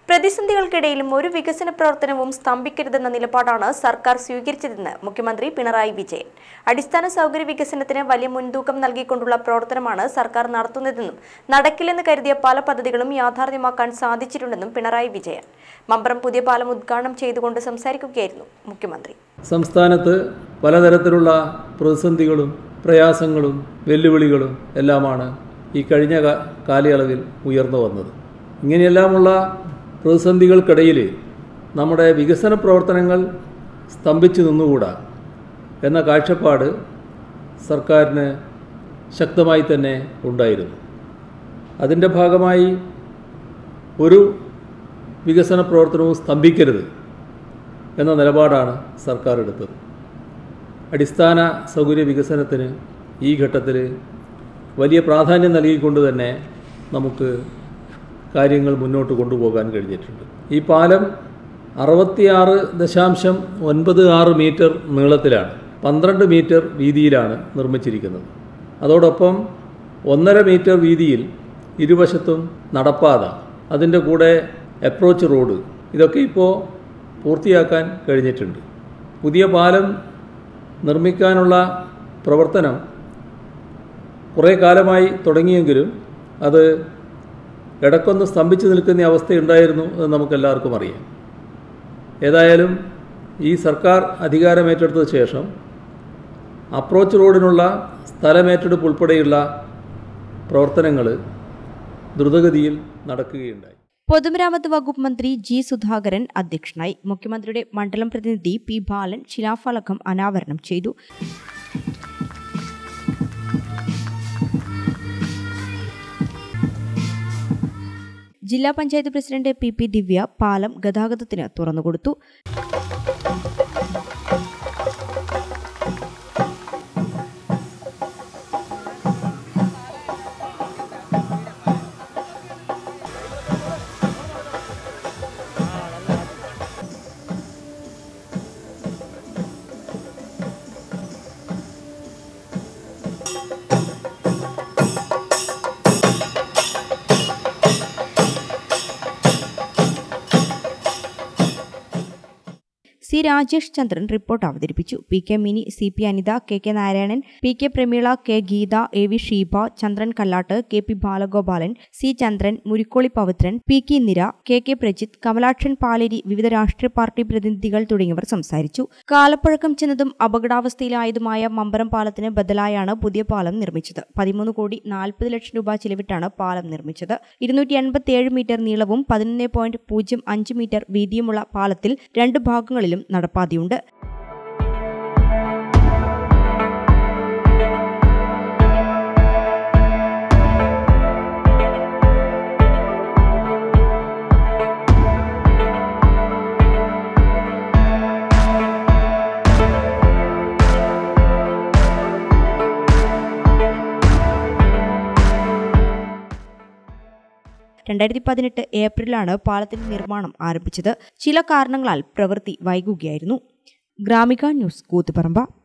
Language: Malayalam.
പ്രതിസന്ധികൾക്കിടയിലും ഒരു വികസന പ്രവർത്തനവും സ്തംഭിക്കരുതെന്ന നിലപാടാണ് സർക്കാർ സ്വീകരിച്ചതെന്ന് മുഖ്യമന്ത്രി പിണറായി വിജയൻ അടിസ്ഥാന സൗകര്യ വികസനത്തിന് വലിയ മുൻതൂക്കം നൽകിക്കൊണ്ടുള്ള പ്രവർത്തനമാണ് സർക്കാർ നടത്തുന്നതെന്നും നടക്കില്ലെന്ന് കരുതിയ പല പദ്ധതികളും യാഥാർത്ഥ്യമാക്കാൻ സാധിച്ചിട്ടുണ്ടെന്നും പിണറായി വിജയൻ മമ്പ്രം പുതിയ പാലം ഉദ്ഘാടനം ചെയ്തുകൊണ്ട് സംസാരിക്കുകയായിരുന്നു മുഖ്യമന്ത്രി സംസ്ഥാനത്ത് പലതരത്തിലുള്ള പ്രതിസന്ധികളും പ്രയാസങ്ങളും വെല്ലുവിളികളും എല്ലാമാണ് ഈ കഴിഞ്ഞ കാ- കാലയളവിൽ ഉയർന്നു വന്നത് ഇങ്ങനെയെല്ലാമുള്ള പ്രതിസന്ധികൾക്കിടയിൽ നമ്മുടെ വികസന പ്രവർത്തനങ്ങൾ സ്തംഭിച്ചു നിന്നുകൂടാ എന്ന കാഴ്ചപ്പാട് സർക്കാരിന് ശക്തമായി തന്നെ ഉണ്ടായിരുന്നു അതിൻ്റെ ഭാഗമായി ഒരു വികസന പ്രവർത്തനവും സ്തംഭിക്കരുത് എന്ന നിലപാടാണ് സർക്കാർ എടുത്തത് അടിസ്ഥാന സൗകര്യ വികസനത്തിന് ഈ ഘട്ടത്തിൽ വലിയ പ്രാധാന്യം നൽകിക്കൊണ്ട് തന്നെ നമുക്ക് കാര്യങ്ങൾ മുന്നോട്ട് കൊണ്ടുപോകാൻ കഴിഞ്ഞിട്ടുണ്ട് ഈ പാലം അറുപത്തിയാറ് ദശാംശം ഒൻപത് ആറ് മീറ്റർ നീളത്തിലാണ് പന്ത്രണ്ട് മീറ്റർ വീതിയിലാണ് നിർമ്മിച്ചിരിക്കുന്നത് അതോടൊപ്പം ഒന്നര മീറ്റർ വീതിയിൽ ഇരുവശത്തും നടപ്പാത അതിൻ്റെ കൂടെ അപ്രോച്ച് റോഡ് ഇതൊക്കെ ഇപ്പോൾ പൂർത്തിയാക്കാൻ കഴിഞ്ഞിട്ടുണ്ട് പുതിയ പാലം നിർമ്മിക്കാനുള്ള പ്രവർത്തനം കുറേ കാലമായി തുടങ്ങിയെങ്കിലും അത് ഇടക്കൊന്ന് സ്തംഭിച്ചു നിൽക്കുന്ന അവസ്ഥയുണ്ടായിരുന്നു എന്ന് നമുക്കെല്ലാവർക്കും അറിയാം ഏതായാലും ഈ സർക്കാർ അധികാരമേറ്റെടുത്ത ശേഷം അപ്രോച്ച് റോഡിനുള്ള സ്ഥലമേറ്റെടുപ്പ് ഉൾപ്പെടെയുള്ള പ്രവർത്തനങ്ങൾ ദ്രുതഗതിയിൽ നടക്കുകയുണ്ടായി പൊതുമരാമത്ത് വകുപ്പ് മന്ത്രി ജി സുധാകരൻ അധ്യക്ഷനായി മുഖ്യമന്ത്രിയുടെ മണ്ഡലം പ്രതിനിധി പി ബാലൻ ശിലാഫലകം അനാവരണം ചെയ്തു ജില്ലാ panchayat president P P Divya പാലം ഗതാഗതത്തിന് തുറന്നുകൊടുത്തു സി രാജേഷ് ചന്ദ്രൻ റിപ്പോർട്ട് അവതരിപ്പിച്ചു P K Mini C P Anitha K K Narayanan P K Pramila K Geetha A V Sheeba Chandran Kallatt K P Balagopalan C Chandran Murikkoli Pavithran P K Nira K K Prajith Kamalakshan Paleri വിവിധ രാഷ്ട്രീയ പാർട്ടി പ്രതിനിധികൾ തുടങ്ങിയവർ സംസാരിച്ചു കാലപ്പഴക്കം ചെന്നതും അപകടാവസ്ഥയിലായതുമായ മമ്പരം പാലത്തിന് ബദലായാണ് പുതിയ പാലം നിർമ്മിച്ചത് പതിമൂന്ന് കോടി നാൽപ്പത് ലക്ഷം രൂപ ചിലവിട്ടാണ് പാലം നിർമ്മിച്ചത് ഇരുന്നൂറ്റി എൺപത്തിയേഴ് മീറ്റർ നീളവും പതിനൊന്ന് പോയിന്റ് പൂജ്യം അഞ്ച് മീറ്റർ വീതിയുമുള്ള പാലത്തിൽ രണ്ട് ഭാഗങ്ങളിലും നടപ്പാതയുണ്ട് രണ്ടായിരത്തി പതിനെട്ട് ഏപ്രിലാണ് പാലത്തിന്റെ നിർമ്മാണം ആരംഭിച്ചത് ചില കാരണങ്ങളാൽ പ്രവൃത്തി വൈകുകയായിരുന്നു ഗ്രാമിക ന്യൂസ് കൂത്തുപറമ്പ